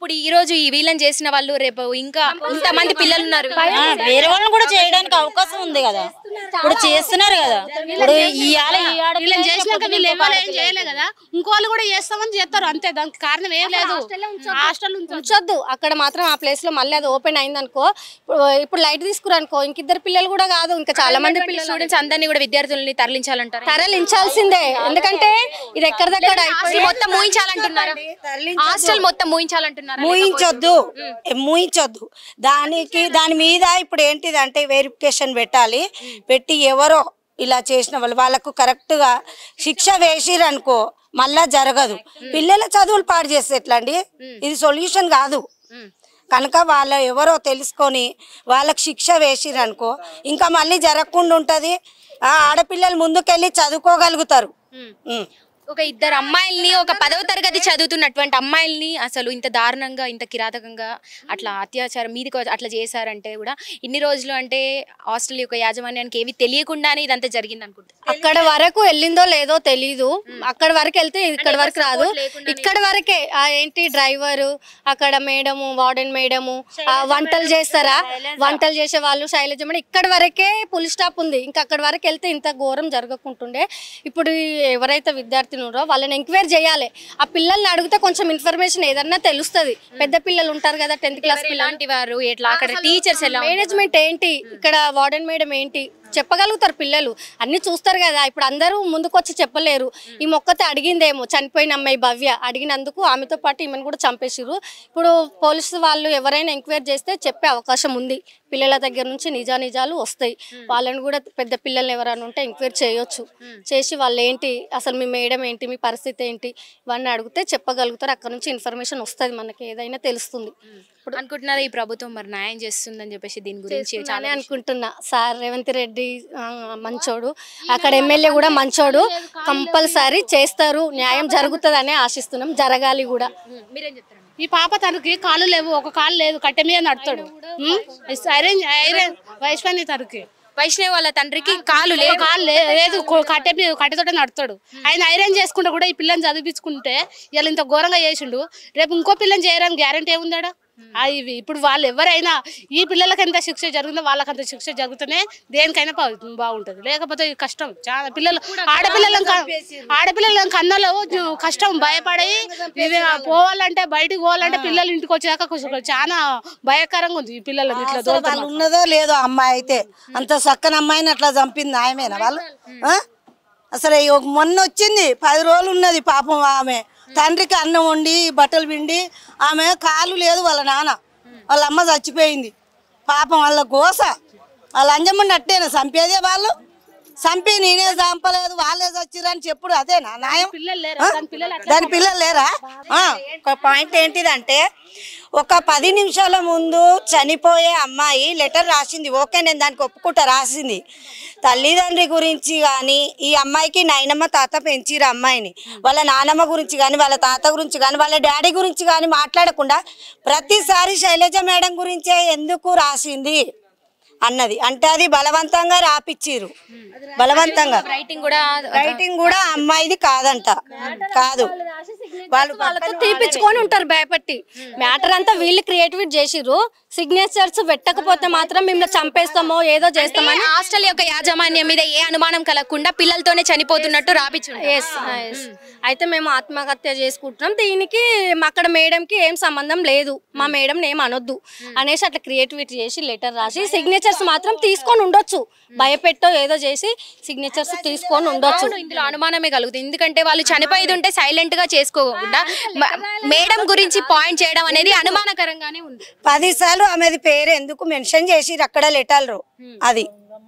ఇప్పుడు ఈ రోజు ఈ వీళ్ళని చేసిన వాళ్ళు రేపు ఇంకా ఇంతమంది పిల్లలు ఉన్నారు ఆ, వేరే వాళ్ళని కూడా చేయడానికి అవకాశం ఉంది కదా ఇప్పుడు చేస్తున్నారు కదా ఇప్పుడు ఇవాళ ఈ ఆడపిల్ల వీళ్ళని చేసినాక పొద్దున్న వీళ్ళు ఇంకో ఎవరు ఏం ఆడపిల్ల చేయలే కదా ఇంకోళ్ళు కూడా చేస్తామని చేస్తారు అంతే దానికి కారణం ఏం లేదు హాస్టల్ ఉంచొద్దు. ఉంచొద్దు అక్కడ మాత్రం ఆ ప్లేస్ లో మళ్ళీ అది ఓపెన్ అయింది అనుకో ఇప్పుడు లైట్ తీసుకురా అనుకో ఇంకిద్దరు పిల్లలు కూడా కాదు ఇంకా చాలా మంది పిల్లలు స్టూడెంట్స్ అందరినీ కూడా విద్యార్థుల్ని తరలించాలంటారు తరలించాల్సిందే ఎందుకంటే ఇది ఎక్కడ దగ్గర హాస్టల్ మొత్తం మూయించాలంటున్నారా హాస్టల్ మొత్తం మూయించాలంటున్నారా మూయించొద్దు మూయించొద్దు దానికి దాని మీద ఇప్పుడు ఏంటిదంటే వెరిఫికేషన్ పెట్టాలి పెట్టి ఎవరో ఇలా చేసిన వాళ్ళు వాళ్ళకు కరెక్ట్గా శిక్ష వేసిరు అనుకో మళ్ళా జరగదు పిల్లల చదువులు పాడు చేస్తే ఎట్లా అండి ఇది సొల్యూషన్ కాదు కనుక వాళ్ళ ఎవరో తెలుసుకొని వాళ్ళకి శిక్ష వేసిరు అనుకో ఇంకా మళ్ళీ జరగకుండా ఉంటుంది ఆ ఆడపిల్లలు ముందుకెళ్ళి చదువుకోగలుగుతారు ఉమ్. ఒక ఇద్దరు అమ్మాయిల్ని ఒక పదవ తరగతి చదువుతున్నటువంటి అమ్మాయిల్ని అసలు ఇంత దారుణంగా ఇంత కిరాతకంగా అట్లా అత్యాచారం మీదికి వచ్చి అట్లా చేశారంటే కూడా ఇన్ని రోజులు అంటే హాస్టల్ యొక్క యాజమాన్యానికి ఏవి తెలియకుండానే ఇదంతా జరిగింది అనుకుంటా అక్కడ వరకు వెళ్ళిందో లేదో తెలీదు అక్కడ వరకు వెళ్తే ఇక్కడ వరకు రాదు ఇక్కడ వరకే ఆ ఏంటి డ్రైవరు అక్కడ మేడము వార్డెన్ మేడము ఆ వంటలు చేస్తారా వంటలు చేసే వాళ్ళు శైలజ మేడం ఇక్కడ వరకే పులి స్టాప్ ఉంది ఇంకా అక్కడ వరకు వెళ్తే ఇంత ఘోరం జరగకుంటుండే ఇప్పుడు ఈ ఎవరైతే విద్యార్థి ఉన్నారో వాళ్ళని ఎంక్వైరీ చేయాలి ఆ పిల్లల్ని అడిగితే కొంచెం ఇన్ఫర్మేషన్ ఏదన్నా తెలుస్తుంది పెద్ద పిల్లలు ఉంటారు కదా టెన్త్ క్లాస్ పిల్లలు ఇలాంటి వారు ఎట్లా అక్కడ టీచర్స్ ఎలా మేనేజ్మెంట్ ఏంటి ఇక్కడ వార్డెన్ మేడం ఏంటి చెప్పగలుగుతారు పిల్లలు అన్ని చూస్తారు కదా ఇప్పుడు అందరూ ముందుకొచ్చి చెప్పలేరు ఈ మొక్కతే అడిగిందేమో చనిపోయిన అమ్మాయి భవ్య అడిగినందుకు ఆమెతో పాటు ఈమెను కూడా చంపేసిరు ఇప్పుడు పోలీసు వాళ్ళు ఎవరైనా ఎంక్వైరీ చేస్తే చెప్పే అవకాశం ఉంది పిల్లల దగ్గర నుంచి నిజా నిజాలు వస్తాయి వాళ్ళని కూడా పెద్ద పిల్లల్ని ఎవరైనా ఉంటే ఎంక్వైరీ చేయొచ్చు చేసి వాళ్ళు ఏంటి అసలు మీ మేడం ఏంటి మీ పరిస్థితి ఏంటి ఇవన్నీ అడిగితే చెప్పగలుగుతారు అక్కడ నుంచి ఇన్ఫర్మేషన్ వస్తుంది మనకి ఏదైనా తెలుస్తుంది ఇప్పుడు అనుకుంటున్నారా ఈ ప్రభుత్వం మరి న్యాయం చేస్తుందని చెప్పేసి దీని గురించి చాలా అనుకుంటున్నా సార్ రేవంత్ రెడ్డి ఆ, మంచోడు అక్కడ ఎమ్మెల్యే కూడా మంచోడు కంపల్సరీ చేస్తారు న్యాయం జరుగుతుందనే ఆశిస్తున్నాం జరగాలి కూడా మీరేం చెప్తారు ఈ పాప తనకి కాళ్ళు లేవు ఒక కాలు లేదు కట్టె మీద నడుతాడు ఉమ్? ఐరన్ ఐరన్ వైశ్వాని తనకి వైష్ణవి వాళ్ళ తండ్రికి కాలు లేదు కాలు లే- లేదు కొ- కట్టె మీద కట్టెతోటే నడుతాడు ఆయన ఐరన్ చేసుకుంటే కూడా ఈ పిల్లని చదివించుకుంటే ఇలా ఇంత ఘోరంగా చేసిండు రేపు ఇంకో పిల్లని చేయడానికి గ్యారంటీ ఏముందాడా ఆ ఇవి ఇప్పుడు వాళ్ళు ఎవరైనా ఈ పిల్లలకి ఎంత శిక్ష జరుగుతుందో వాళ్ళకి అంత శిక్ష జరుగుతూనే దేనికైనా బా- బాగుంటది లేకపోతే ఇది కష్టం చాలా పిల్లలు ఆడపిల్లలను క- ఆడపిల్లలను కన్నలో కష్టం భయపడి ఇవి పోవాలంటే బయటికి పోవాలంటే పిల్లలు ఇంటికి వచ్చాక కొంచెం చాలా భయకరంగా ఉంది ఈ పిల్లలు ఇట్లా అసలు వాళ్ళు ఉన్నదో లేదో అమ్మాయి అయితే అంత చక్కని అమ్మాయిని అట్లా చంపింది ఆయమేనా వాళ్ళు ఆ? అసలు ఈ ఒక మొన్న వచ్చింది పది రోజులు ఉన్నది పాపం ఆమె తండ్రికి అన్నం వండి బట్టలు పిండి ఆమె కాలు లేదు వాళ్ళ నాన్న వాళ్ళ అమ్మ చచ్చిపోయింది పాపం వాళ్ళ గోస వాళ్ళ అంజమ్మండి అట్టేనా చంపేదే వాళ్ళు చంపి నేనే చంపలేదు వాళ్ళే చచ్చిర్రు అని చెప్పుడు అదేనా న్యాయం పిల్లలు లేరు ఆ? దాని పిల్లలు దాని పిల్లలు లేరా ఆ, ఒక పాయింట్ ఏంటిదంటే ఒక పది నిమిషాల ముందు చనిపోయే అమ్మాయి లెటర్ రాసింది ఓకే నేను దానికి ఒప్పుకుంటా రాసింది తల్లిదండ్రి గురించి కానీ ఈ అమ్మాయికి నాయనమ్మ తాత పెంచిరు అమ్మాయిని వాళ్ళ నానమ్మ గురించి కానీ వాళ్ళ తాత గురించి కానీ వాళ్ళ డాడీ గురించి కానీ మాట్లాడకుండా ప్రతిసారి శైలజ మేడం గురించే ఎందుకు రాసింది అన్నది అంటే అది బలవంతంగా రాపిచ్చిరు బలవంతంగా రైటింగ్ కూడా రైటింగ్ కూడా అమ్మాయిది కాదంట కాదు వాళ్ళు వాళ్ళతో తీపిచ్చుకొని ఉంటారు భయపెట్టి మ్యాటర్ అంతా వీళ్ళు క్రియేటివిటీ చేసిర్రు సిగ్నేచర్స్ పెట్టకపోతే మాత్రం మిమ్మల్ని చంపేస్తామో ఏదో చేస్తామని హాస్టల్ యొక్క యాజమాన్యం మీద ఏ అనుమానం కలగకుండా పిల్లలతోనే చనిపోతున్నట్టు రాపించు ఎస్ ఎస్ అయితే మేము ఆత్మహత్య చేసుకుంటున్నాం దీనికి మా అక్కడ మేడంకి ఏం సంబంధం లేదు మా మేడం ఏం అనొద్దు అనేసి అట్లా క్రియేటివిటీ చేసి లెటర్ రాసి సిగ్నేచర్స్ మాత్రం తీసుకొని ఉండొచ్చు భయపెట్టో ఏదో చేసి సిగ్నేచర్స్ తీసుకొని ఉండొచ్చు అవును, ఇందులో అనుమానమే కలుగుతుంది ఎందుకంటే వాళ్ళు చనిపోయేది ఉంటే సైలెంట్ గా చేసుకోకుండా మ- మేడం గురించి పాయింట్ చేయడం అనేది అనుమానకరంగానే ఉంది పది సార్లు ఆమెది పేరు ఎందుకు మెన్షన్ చేసి అక్కడ లెటర్లు అది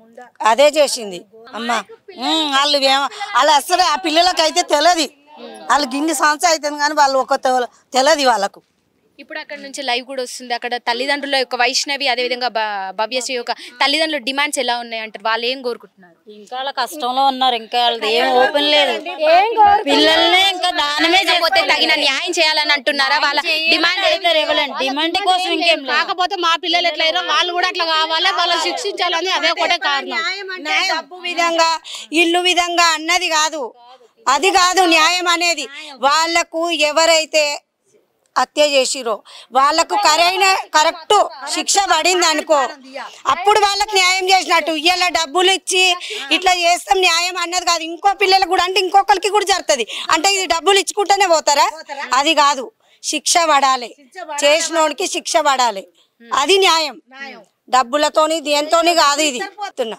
అదే చేసింది అమ్మ ఉమ్, వాళ్ళు ఏమ- వాళ్ళు అసలు ఆ పిల్లలకైతే తెలియదు వాళ్ళు గిన్ని సంవత్సరం అవుతుంది కానీ వాళ్ళు ఒక తెల- తెలియదు వాళ్ళకు ఇప్పుడు అక్కడ నుంచి లైవ్ కూడా వస్తుంది అక్కడ తల్లిదండ్రుల యొక్క వైష్ణవి అదేవిధంగా భ- భవ్యశ్రీ యొక్క తల్లిదండ్రుల డిమాండ్స్ ఎలా ఉన్నాయి అంటారు వాళ్ళు ఏం కోరుకుంటున్నారు ఇంకా వాళ్ళ కష్టంలో ఉన్నారు ఇంకా వాళ్ళది ఏం ఓపెన్ లేదు పిల్లల్ని ఇంకా దానమే లేకపోతే తగిన న్యాయం చేయాలని అంటున్నారా వాళ్ళ డిమాండ్ చేస్తారు ఇవ్వలేండి డిమాండ్ కోసం ఇంకేం లేదు కాకపోతే మా పిల్లలు ఎట్లయినా వాళ్ళు కూడా అట్లా కావాలి వాళ్ళని శిక్షించాలని అదే ఒకటే కారణం అంటే డబ్బు విధంగా ఇల్లు విధంగా అన్నది కాదు అది కాదు న్యాయం అనేది వాళ్ళకు ఎవరైతే హత్య చేసిరో వాళ్ళకు కరైన కరెక్ట్ శిక్ష పడింది అనుకో అప్పుడు వాళ్ళకి న్యాయం చేసినట్టు ఇవాళ డబ్బులు ఇచ్చి ఇట్లా చేస్తాం న్యాయం అన్నది కాదు ఇంకో పిల్లలకు కూడా అంటే ఇంకొకరికి కూడా జరుగుతుంది అంటే ఇది డబ్బులు ఇచ్చుకుంటేనే పోతారా అది కాదు శిక్ష పడాలి చేసినోడికి శిక్ష పడాలి అది న్యాయం డబ్బులతోని దేంతోని కాదు ఇది చెప్తున్నా.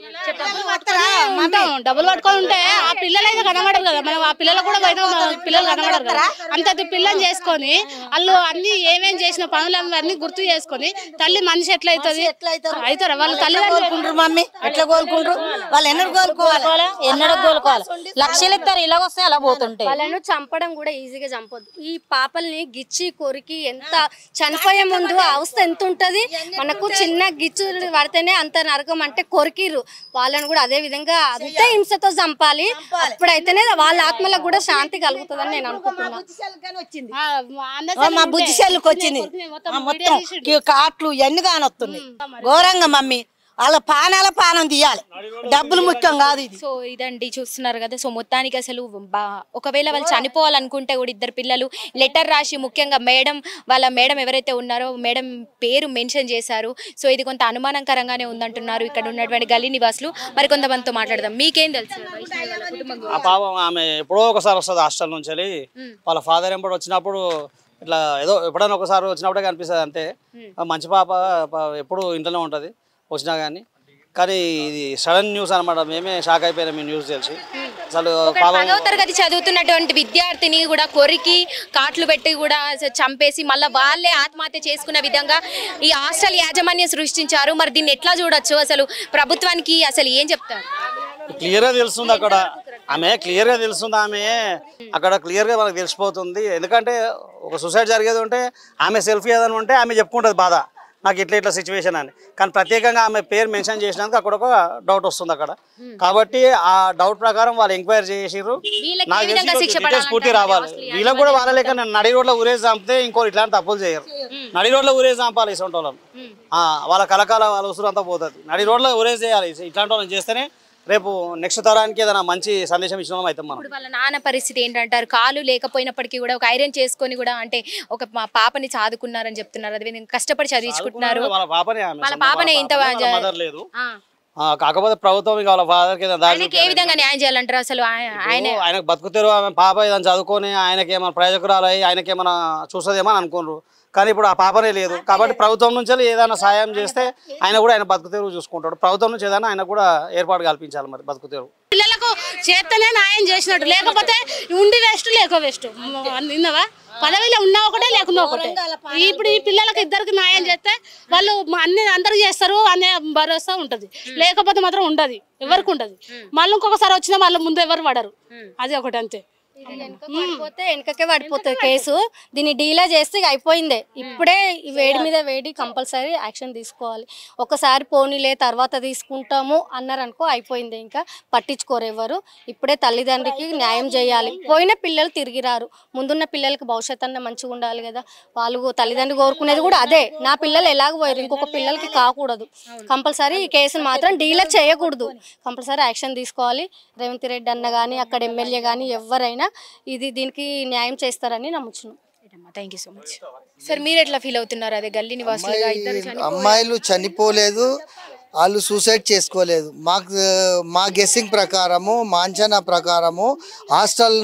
ఉంటాం డబ్బులు పట్టుకొని ఉంటే ఆ పిల్లలు అయితే కనబడరు కదా మనం ఆ పిల్లలు కూడా పోయినా మన పిల్లలు కనబడరు కదా అంత పిల్లని చేసుకొని వాళ్ళు అన్ని ఏమేం చేసిన పనులు అన్ని గుర్తు చేసుకొని తల్లి మనిషి ఎట్లా అవుతుంది అవుతారా వాళ్ళ తల్లిదండ్రులు కోలుకుంటారు మమ్మీ ఎట్లా కోలుకుంటారు వాళ్ళు ఎన్నడూ కోలుకోవాలి కోలుకోవాలి ఎన్నడూ కోలుకోవాలి లక్షలు ఇస్తారు ఇలా వస్తే అలా పోతుంటాయి వాళ్ళను చంపడం కూడా ఈజీగా చంపొద్దు ఈ పాపల్ని గిచ్చి కొరికి ఎంత చనిపోయే ముందు ఆ అవస్థ ఎంత ఉంటది మనకు చిన్న గిచ్చు పడితేనే అంత నరకం అంటే కొరికిరు వాళ్ళని కూడా అదే విధంగా అంతే హింసతో చంపాలి అప్పుడైతేనే వాళ్ళ ఆత్మలకు కూడా శాంతి కలుగుతుందని నేను అనుకుంటున్నా ఆ, మా అన్న ఓ, మా బుజ్జి సెల్లుకి వచ్చింది ఆ, మొత్తం ఈ కాట్లు ఇవన్నీ కానొస్తున్నాయి ఘోరంగా మమ్మీ వాళ్ళ పానాల పానం తీయాలి డబ్బులు ముఖ్యం కాదు ఇది సో ఇదండి చూస్తున్నారు కదా సో మొత్తానికి అసలు బా ఒకవేళ వాళ్ళు చనిపోవాలనుకుంటే కూడా ఇద్దరు పిల్లలు లెటర్ రాసి ముఖ్యంగా మేడం వాళ్ళ మేడం ఎవరైతే ఉన్నారో మేడం పేరు మెన్షన్ చేశారు సో ఇది కొంత అనుమానకరంగానే ఉందంటున్నారు ఇక్కడ ఉన్నటువంటి గల్లీ నివాసులు మరి కొంతమందితో మాట్లాడదాం మీకేం తెలుసు వైష్ణవి వాళ్ళ కుటుంబం గురించి? ఆ పాపం ఆమె ఎప్పుడో ఒకసారి వస్తుంది హాస్టల్ నుంచి వెళ్ళి వాళ్ళ ఫాదర్ ఎంపటి వచ్చినప్పుడు ఇట్లా ఏదో ఎప్పుడైనా ఒకసారి వచ్చినప్పుడే కనిపిస్తుంది అంతే ఆ మంచి పాప ప- ఎప్పుడు ఇంట్లోనే ఉంటుంది వచ్చినా కానీ కానీ ఇది సడన్ న్యూస్ అనమాట మేమే షాక్ అయిపోయినాం ఈ న్యూస్ తెలిసి అసలు ఒక పాపం పదవ తరగతి చదువుతున్నటువంటి విద్యార్థిని కూడా కొరికి కాట్లు పెట్టి కూడా అసలు చంపేసి మళ్ళీ వాళ్ళే ఆత్మహత్య చేసుకున్న విధంగా ఈ హాస్టల్ యాజమాన్యం సృష్టించారు మరి దీన్ని ఎట్లా చూడొచ్చు అసలు ప్రభుత్వానికి అసలు ఏం చెప్తారు క్లియర్గా తెలుస్తుంది అక్కడ ఆమె క్లియర్గా తెలుస్తుంది ఆమె అక్కడ క్లియర్గా మనకు తెలిసిపోతుంది ఎందుకంటే ఒక సూసైడ్ జరిగేది ఉంటే ఆమె సెల్ఫీ ఏదైనా ఉంటే ఆమె చెప్పుకుంటుంది బాధ నాకు ఇట్లా ఇట్లా సిచ్యువేషన్ అని కానీ ప్రత్యేకంగా ఆమె పేరు మెన్షన్ చేసినందుకు అక్కడ ఒక డౌట్ వస్తుంది అక్కడ కాబట్టి ఆ డౌట్ ప్రకారం వాళ్ళు ఎంక్వైరీ చేసిర్రు వీళ్ళకి నాకు ఏ విధంగా తెలిసి శిక్ష డీటెయిల్స్ పడాలంటారు పూర్తి రావాలి హాస్టల్ వీళ్ళకి కూడా వాళ్ళ లేక నడి రోడ్లో ఊరేసి చంపితే ఇంకో ఇట్లాంటి తప్పులు చేయరు నడి రోడ్లో ఊరేసి చంపాలి ఇటువంటి వాళ్ళని ఆ, వాళ్ళ కలకాల వాళ్ళ ఉసురు అంతా పోతుంది నడి రోడ్లో ఊరేసి చేయాలి ఇట్లాంటి వాళ్ళని చేస్తేనే రేపు నెక్స్ట్ తరానికి ఏదైనా మంచి సందేశం ఇచ్చిన వాళ్ళం అవుతాం మనం ఇప్పుడు వాళ్ళ నాన్న పరిస్థితి ఏంటంటారు కాలు లేకపోయినప్పటికీ కూడా ఒక ఐరన్ చేసుకొని కూడా అంటే ఒక మా పాపని చాదుకున్నారని చెప్తున్నారు అదేవిధంగా కష్టపడి చదివించుకుంటున్నారు వాళ్ళ పాపనే ఆమె వాళ్ళ సొంత పాపనే ఇంత వాళ్ళ మదర్ లేదు ఆ. ఆ, కాకపోతే ప్రభుత్వం ఇక వాళ్ళ ఫాదర్కి ఏదైనా దారి ఆయనకి ఏ విధంగా న్యాయం చేయాలంటారు అసలు ఆయ- ఆయన ఇప్పుడు ఆయనకు బతుకుతారు ఆమె పాప ఏదైనా చదువుకొని ఆయనకి ఏమైనా ప్రయోజకురాలు అయ్యి ఆయనకి ఏమైనా చూస్తుందేమో అని అనుకున్నారు కానీ ఇప్పుడు ఆ పాపనే లేదు కాబట్టి ప్రభుత్వం నుంచి ఏదైనా సాయం చేస్తే ఆయన కూడా ఆయన బతుకుతేరు చూసుకుంటాడు ప్రభుత్వం నుంచి ఏదైనా ఆయన కూడా ఏర్పాటు కల్పించాలి మరి బతుకుతేరు పిల్లలకు చేస్తేనే న్యాయం చేసినట్టు లేకపోతే ఉండి వేస్ట్ లేక వేస్ట్ నిన్నవా పదవిలో ఉన్నా ఒకటే లేకున్నా ఒకటే ఇప్పుడు ఈ పిల్లలకి ఇద్దరికి న్యాయం చేస్తే వాళ్ళు మా- అన్ని అందరికి చేస్తారు అనే భరోసా ఉంటది లేకపోతే మాత్రం ఉండదు ఎవరికి ఉండదు మళ్ళీ ఇంకొకసారి వచ్చినా వాళ్ళ ముందు ఎవరు పడరు అది ఒకటి అంతే ఇది వెనుక పడిపోతే వెనకకే పడిపోతుంది కేసు దీన్ని డీలే చేస్తే ఇక అయిపోయిందే ఇప్పుడే ఈ వేడి మీద వేడి కంపల్సరీ యాక్షన్ తీసుకోవాలి ఒకసారి పోనీలే తర్వాత తీసుకుంటాము అన్నారు అనుకో అయిపోయింది ఇంకా పట్టించుకోరు ఎవరు ఇప్పుడే తల్లిదండ్రికి న్యాయం చేయాలి పోయిన పిల్లలు తిరిగి రారు ముందున్న పిల్లలకి భవిష్యత్ అన్న మంచిగా ఉండాలి కదా వాళ్ళు తల్లిదండ్రులు కోరుకునేది కూడా అదే నా పిల్లలు ఎలాగ పోయారు ఇంకొక పిల్లలకి కాకూడదు కంపల్సరీ ఈ కేసును మాత్రం డీలే చేయకూడదు కంపల్సరీ యాక్షన్ తీసుకోవాలి రేవంత్ రెడ్డి అన్న కానీ అక్కడ ఎమ్మెల్యే కానీ ఎవరైనా ఇది దీనికి న్యాయం చేస్తారని నమ్ముచున్నాం thank you so much sir మీరు ఎట్లా ఫీల్ అవుతున్నారు అదే గల్లీ నివాసులుగా ఇద్దరు చనిపోయారు. అమ్మాయిలు చనిపోలేదు వాళ్ళు సూసైడ్ చేసుకోలేదు మాకు మా గెస్సింగ్ ప్రకారము మా అంచనా ప్రకారము హాస్టల్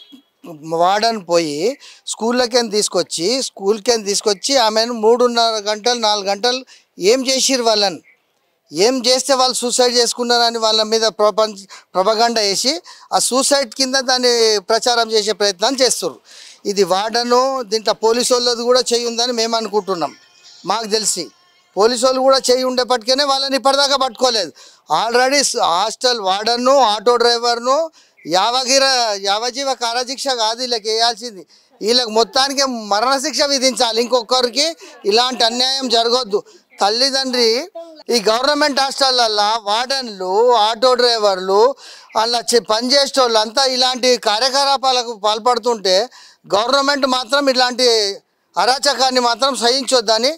వార్డన్ పోయి స్కూళ్ళకి తీసుకొచ్చి స్కూల్కి తీసుకొచ్చి ఆమెను మూడున్నర గంటలు నాలుగు గంటలు ఏం చేసిర్రు వాళ్ళని ఏం చేస్తే వాళ్ళు సూసైడ్ చేసుకున్నారని వాళ్ళ మీద ప్రపంచ ప్రపగండ వేసి ఆ సూసైడ్ కింద దాన్ని ప్రచారం చేసే ప్రయత్నం చేస్తారు ఇది వార్డను దీంట్లో పోలీసు వాళ్ళది కూడా చేయి ఉందని మేము అనుకుంటున్నాం మాకు తెలిసి పోలీసు వాళ్ళు కూడా చేయి ఉండేప్పటికనే వాళ్ళని ఇప్పటిదాకా పట్టుకోలేదు ఆల్రెడీ హాస్టల్ వార్డన్ను ఆటో డ్రైవర్ను యావగిర యావజీవ కారశిక్ష కాదు వీళ్ళకి వేయాల్సింది వీళ్ళకి మొత్తానికి మరణశిక్ష విధించాలి ఇంకొకరికి ఇలాంటి అన్యాయం జరగొద్దు తల్లిదండ్రి ఈ గవర్నమెంట్ హాస్టళ్ళల్లో వార్డన్లు ఆటో డ్రైవర్లు అలా చె- పనిచేసే వాళ్ళు అంతా ఇలాంటి కార్యకలాపాలకు పాల్పడుతుంటే గవర్నమెంట్ మాత్రం ఇలాంటి అరాచకాన్ని మాత్రం సహించొద్దని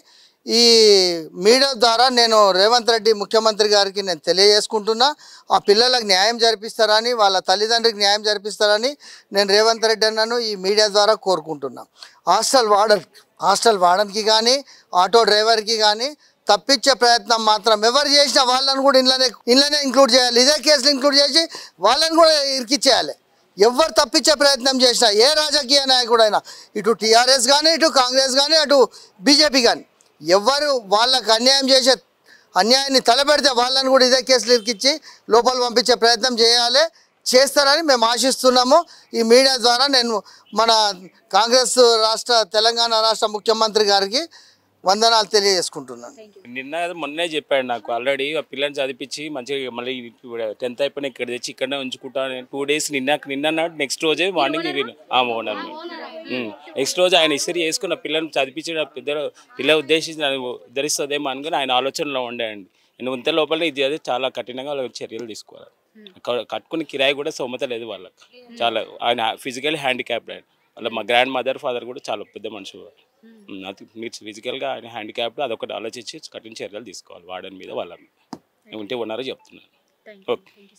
ఈ మీడియా ద్వారా నేను రేవంత్ రెడ్డి ముఖ్యమంత్రి గారికి నేను తెలియజేసుకుంటున్నా ఆ పిల్లలకు న్యాయం జరిపిస్తారని వాళ్ళ తల్లిదండ్రికి న్యాయం జరిపిస్తారని నేను రేవంత్ రెడ్డి అన్నను ఈ మీడియా ద్వారా కోరుకుంటున్నా హాస్టల్ వార్డన్ హాస్టల్ వార్డన్కి కానీ ఆటో డ్రైవర్కి కానీ తప్పించే ప్రయత్నం మాత్రం ఎవరు చేసినా వాళ్ళని కూడా ఇంట్లోనే ఇంట్లోనే ఇంక్లూడ్ చేయాలి ఇదే కేసులు ఇంక్లూడ్ చేసి వాళ్ళని కూడా ఇరికిచ్చేయాలి ఎవరు తప్పించే ప్రయత్నం చేసినా ఏ రాజకీయ నాయకుడైనా ఇటు టీఆర్ఎస్ కానీ ఇటు కాంగ్రెస్ కానీ అటు బీజేపీ కానీ ఎవరు వాళ్ళకు అన్యాయం చేసే అన్యాయాన్ని తలపెడితే వాళ్ళని కూడా ఇదే కేసులు ఇరికిచ్చి లోపల పంపించే ప్రయత్నం చేయాలి చేస్తారని మేము ఆశిస్తున్నాము ఈ మీడియా ద్వారా నేను మన కాంగ్రెస్ రాష్ట్ర తెలంగాణ రాష్ట్ర ముఖ్యమంత్రి గారికి వందనాలు తెలియజేసుకుంటున్నాను నిన్న మొన్నే చెప్పాడు నాకు ఆల్రెడీ ఆ పిల్లని చదివించి మంచిగా మళ్ళీ టెన్త్ అయిపోయిన ఇక్కడ తెచ్చి ఇక్కడనే ఉంచుకుంటా టూ డేస్ నిన్న నిన్న నాడు నెక్స్ట్ రోజే మార్నింగ్ ఆ మోనర్ నెక్స్ట్ రోజు ఆయన ఇసరి చేసుకున్న పిల్లని చదివించిన పెద్ద పిల్ల ఉద్దేశించి నన్ను ఉద్ధరిస్తుందేమో అనుకుని ఆయన ఆలోచనలో ఉండేయండి నేను ఉంత లోపల ఇది అది చాలా కఠినంగా వాళ్ళకి చర్యలు తీసుకోవాలి క- కట్టుకునే కిరాయి కూడా సొమ్మత లేదు వాళ్ళకి చాలా ఆయన ఫిజికల్ హ్యాండిక్యాప్డ్ ఆయన వాళ్ళ మా గ్రాండ్ మదర్ ఫాదర్ కూడా చాలా పెద్ద మనుషులు వాళ్ళు. ఉమ్, అది మీరు ఫిజికల్గా ఆయన హ్యాండిక్యాప్డ్ అదొకటి ఆలోచించి కఠిన చర్యలు తీసుకోవాలి వాడని మీద వాళ్ళ మీద ఉంటే ఉన్నారో చెప్తున్నాను ఓకే